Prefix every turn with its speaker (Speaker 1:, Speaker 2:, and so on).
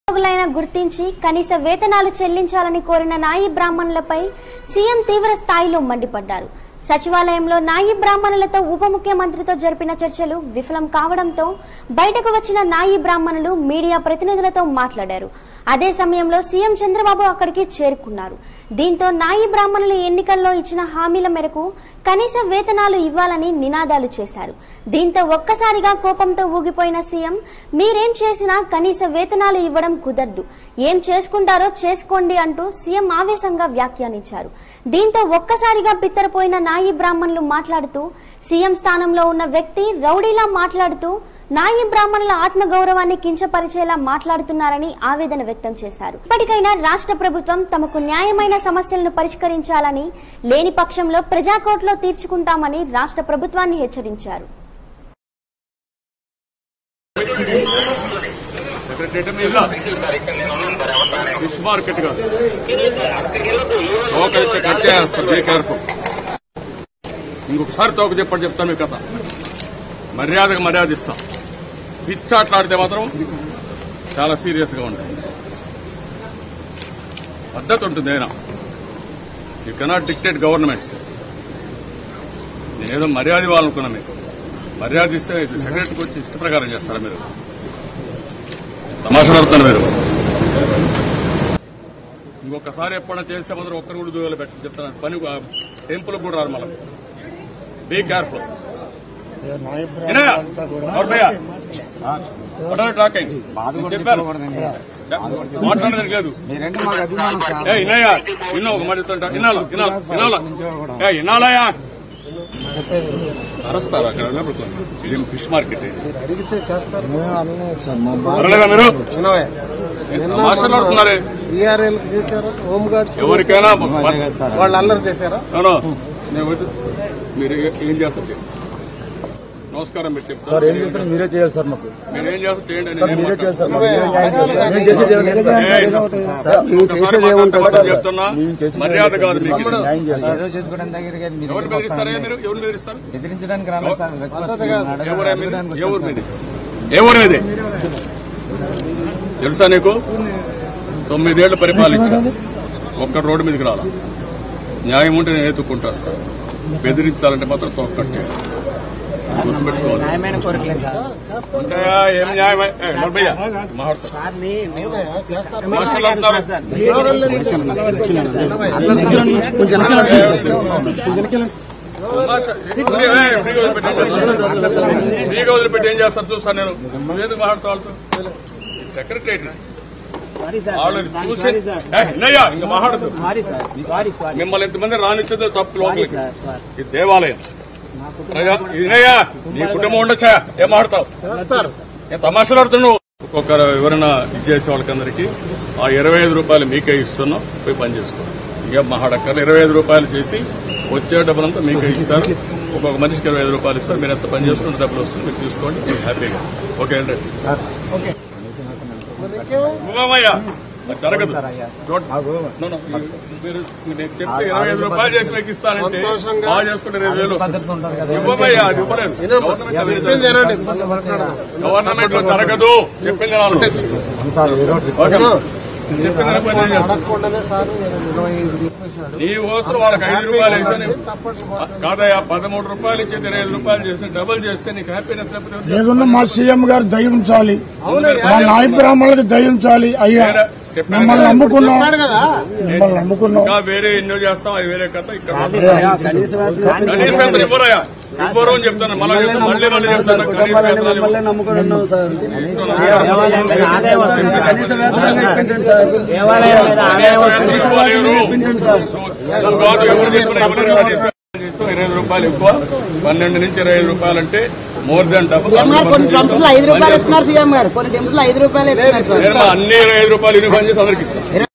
Speaker 1: ఉద్యోగులైన గుర్తించి కనీస వేతనాలు చెల్లించాలని కోరిన నాయి బ్రాహ్మణులపై సీఎం తీవ్ర స్థాయిలో మండిపడ్డారు సచివాలయంలో నాయి బ్రాహ్మణులతో ఉప ముఖ్యమంత్రితో జరిపిన చర్చలు విఫలం కావడంతో బయటకు వచ్చిన నాయి బ్రాహ్మణులు మీడియా ప్రతినిధులతో మాట్లాడారు అదే సమయంలో సీఎం చంద్రబాబు అక్కడికి చేరుకున్నారు దీంతో నాయి బ్రాహ్మణులు ఎన్నికల్లో ఇచ్చిన హామీల మేరకు కనీస వేతనాలు ఇవ్వాలని నినాదాలు చేశారు దీంతో ఒక్కసారిగా కోపంతో ఊగిపోయిన సీఎం మీరేం చేసినా కనీస వేతనాలు ఇవ్వడం కుదరదు ఏం చేసుకుంటారో చేసుకోండి అంటూ సీఎం ఆవేశంగా వ్యాఖ్యానించారు దీంతో ఒక్కసారిగా బిత్తరపోయిన నాయి బ్రాహ్మణులు మాట్లాడుతూ సీఎం స్థానంలో ఉన్న వ్యక్తి రౌడీలా మాట్లాడుతూ నాయి బ్రాహ్మణుల ఆత్మగౌరవాన్ని కించపరిచేలా మాట్లాడుతున్నారని ఆవేదన వ్యక్తం చేశారు ఇప్పటికైనా రాష్ట్ర ప్రభుత్వం తమకు న్యాయమైన సమస్యలను పరిష్కరించాలని లేని పక్షంలో ప్రజాకోర్టులో తీర్చుకుంటామని రాష్ట్ర ప్రభుత్వాన్ని హెచ్చరించారు
Speaker 2: సెక్రటరీ మీద ఫిష్ మార్కెట్ కాదు తోక అయితే కట్ చేస్తారు బీ కేర్ఫుల్ ఇంకొకసారి తోక చెప్పండి చెప్తాను మీ కథ మర్యాదగా మర్యాద ఇస్తాం పిచ్చాట్లాడితే మాత్రం చాలా సీరియస్ గా ఉంటుంది పద్ధతి ఉంటుంది అయినా యూ కెనాట్ డిక్టేట్ గవర్నమెంట్స్ నేనేదో మర్యాద ఇవ్వాలనుకున్నా మీకు మర్యాద ఇస్తే సెక్రటరీకి వచ్చి ఇష్ట ప్రకారం చేస్తారా మీరు తమాషా పడుతున్నారు మీరు ఇంకొకసారి ఎప్పుడైనా చేస్తే మాత్రం ఒక్కరు కూడా దూరాలు పెట్టి చెప్తాను పని టెంపుల్ కూడా రారు మళ్ళీ బీ కేర్ఫుల్ టాకింగ్ చెప్పాను మాట్లాడడానికి లేదు
Speaker 3: మీరంటే మాకు అభిమానం సార్
Speaker 2: ఏ ఇన్నయ్యా ఇన్నో ఒక మాట చెప్తాంట ఇన్నాళ్ళు ఇన్నాళ్ళు ఇన్నాళ్ళ ఏ ఇన్నాళ్ళయా అరస్తారు అక్కడ ఉన్నప్పుడు ఇదేం ఫిష్ మార్కెట్ ఇది.
Speaker 4: అడిగితే చేస్తారు
Speaker 2: పర్లేదా మీరు మాట్లాడుతున్నారే
Speaker 4: ఈఆర్ఎల్ చేశారా హోమ్ గార్డ్స్
Speaker 2: ఎవరికైనా
Speaker 4: వాళ్ళు అల్లరి చేశారా
Speaker 2: అవును. నేను వద్దు. మీరు ఏ- ఏం చేస్తారు చేయండి. నమస్కారం పెట్టి చెప్తాను
Speaker 5: ఏం చేస్తారు మీరే చేయాలి సార్ మాకు
Speaker 2: మీరు ఏం చేస్తారు చేయండి
Speaker 5: సార్
Speaker 2: నేను
Speaker 5: మీరే
Speaker 2: ఏం
Speaker 5: చేయాలి సార్ మాకు
Speaker 4: నువ్వే అడగాలి.
Speaker 5: మేము చేసేది ఏం లేదు సార్.
Speaker 2: ఏయ్,
Speaker 5: సార్ మేము చేసేది ఏముంటుంది
Speaker 2: ఒక్కసారి
Speaker 5: సార్
Speaker 2: చెప్తున్నా
Speaker 5: మేము చేసేది
Speaker 2: మర్యాద కాదు మీకు ఇది.
Speaker 5: న్యాయం చేయాలి సార్.
Speaker 3: ఏదో చేసుకోవడం దగ్గరికి మీ
Speaker 2: ఎవరు
Speaker 3: దగ్గరికి
Speaker 2: బెదిరిస్తారా
Speaker 3: వస్తానండి.
Speaker 2: మీరు ఎవరు బెదిరిస్తారు
Speaker 3: బెదిరించడానికి రాలేదు సార్ రిక్వెస్ట్
Speaker 4: పద్ధతి కాదు.
Speaker 3: అడగ-
Speaker 2: ఎవరు మీది
Speaker 3: అడగడానికి
Speaker 2: ఏ ఊరు
Speaker 3: వచ్చాను
Speaker 2: మీది ఏ ఊరు మీది తెలుసా నీకు తొమ్మిదేళ్లు పరిపాలించా ఒక్క రోడ్డు మీదకి రాలా న్యాయం ఉంటే నేను ఎత్తుక్కుంటూ వస్తాను బెదిరించాలంటే మాత్రం తొక్కట్టే గుర్తుపెట్టుకోవాలి
Speaker 6: న్యాయమైన కోరికలేదు సార్
Speaker 2: ఉంటాయా ఏం న్యాయం ఏ, నలభయ్య, మాట్లాడతా.
Speaker 6: సార్ని మేము
Speaker 4: చేస్తారు
Speaker 2: మాట్లాడుతున్నారు. తమాషా. ఫ్రీ- ఏ, ఫ్రీగా వదిలిపెట్టి ఏం చేస్తారు? ఫ్రీగా వదిలిపెట్టి ఏం చేస్తారు చూస్తాను నేను నువ్వేందుకు మాట్లాడుతా వాళ్ళతో సెక్రటరీ
Speaker 6: సారీ సార్
Speaker 2: వాళ్ళని చూసి
Speaker 6: సారీ సార్
Speaker 2: ఏ, అన్నయ్య ఇంకా మాట్లాడదు
Speaker 6: సారీ సార్ సారీ సారీ
Speaker 2: మిమ్మల్ని ఎంతమంది రానిచ్చదో తప్పు లోపలికి
Speaker 6: సార్ సార్
Speaker 2: ఇది దేవాలయం ప్రజా ఇదనయ్యా నీ కుటుంబం ఉండొచ్చా ఏం మాడతావు
Speaker 4: చేస్తారు
Speaker 2: నేను తమాషలాడుతున్నావు ఒక్కొక్కరు ఎవరైనా ఇది చేసే వాళ్ళకందరికీ ఆ ఇరవై ఐదు రూపాయలు మీకే ఇస్తున్నాం పోయి పని చేసుకోండి ఇంకేం మహాడక్కర్లు ఇరవై ఐదు రూపాయలు చేసి వచ్చే డబ్బులంతా మీకే ఇస్తారు ఒక్కొక్క మనిషికి ఇరవై ఐదు రూపాయలు ఇస్తారు మీరు ఎంత పని చేసుకుంటే డబ్బులు వస్తుంది మీరు తీసుకోండి మీరు హ్యాపీగా ఓకే అండి ఇవ్వమయ్యా అది జరగదు డోంట్- No, no. మీరు నేను చెప్తే ఇరవై ఐదు రూపాయలు చేసి మీకు ఇస్తానంటే
Speaker 4: సంతోషంగా
Speaker 2: బాగా చేసుకుంటే ఇరవై వేలు వస్తుంది.
Speaker 3: పద్ధతి ఉంటుంది కదా
Speaker 2: ఇవ్వమయ్యా అది ఇవ్వలేదు
Speaker 4: వినమ్మా. చెప్పింది వినండి
Speaker 2: గవర్నమెంట్ లో జరగదు చెప్పింది నాలుగు
Speaker 5: సార్ ఏదో ఒకటి
Speaker 2: ఓకే. చెప్పింది నేను పని చేస్తాను.
Speaker 4: అడగకుండానే సార్ ఇరవై ఐదు చెప్పేశాడు
Speaker 2: నీ ఓసరు వాళ్ళకి ఐదు రూపాయలు వేస్తే నీకు- కాదయ్యా పదమూడు రూపాయలు ఇచ్చేది ఇరవై ఐదు రూపాయలు చేస్తే డబుల్ చేస్తే నీకు హ్యాపీనెస్ లేకపోతే ఎవరు చేస్తారు?
Speaker 7: ఏదన్నా మా సీఎం గారు దయించాలి
Speaker 2: అవునయ్యా.
Speaker 7: మా నాయ బ్రాహ్మణులకు దయించాలి అయ్యా
Speaker 2: వేరే చెప్పాను
Speaker 7: మిమ్మల్ని
Speaker 2: కదా.
Speaker 7: నమ్ముకున్నాం
Speaker 4: చెప్పాడు కదా
Speaker 7: మిమ్మల్ని నమ్ముకున్నాం
Speaker 2: ఇంకా వేరే ఎన్నో చేస్తాం అది వేరే కథ ఇక్కడ
Speaker 5: కనీస
Speaker 2: కనీసం ఎంత ఇవ్వరయ్యా ఇవ్వరు అని చెప్తాను మళ్ళీ చెప్తాను మళ్ళీ మళ్ళీ చెప్తాను కనీస వేతనాలు ఇవ్వరు.
Speaker 5: నమ్ముకుని ఉన్నాం సార్
Speaker 6: దేవాలయం మీద ఆదాయం వస్తుంది
Speaker 5: కనీస వేతనంగా ఇప్పించండి సార్
Speaker 6: దేవాలయం మీద ఆదాయం వస్తుంది
Speaker 2: తీసుకోలేరు.
Speaker 5: ఇప్పించండి సార్
Speaker 2: నువ్వు కాదు, ఎవరు తీసుకున్నా, ఎవరు కనీసం ఇరవై ఐదు రూపాయలు ఎక్కువ పన్నెండు నుంచి ఇరవై ఐదు రూపాయలు అంటే మోర్ దాన్ డబుల్
Speaker 8: కొన్ని టెంపుల్ ఐదు రూపాయలు ఇస్తున్నారు సీఎం గారు కొన్ని టెంపుల్ ఐదు రూపాయలు ఇస్తున్నారు
Speaker 2: నేను అన్ని ఇరవై ఐదు రూపాయలు యూనిఫామ్ చేసి అందరికి ఇస్తాను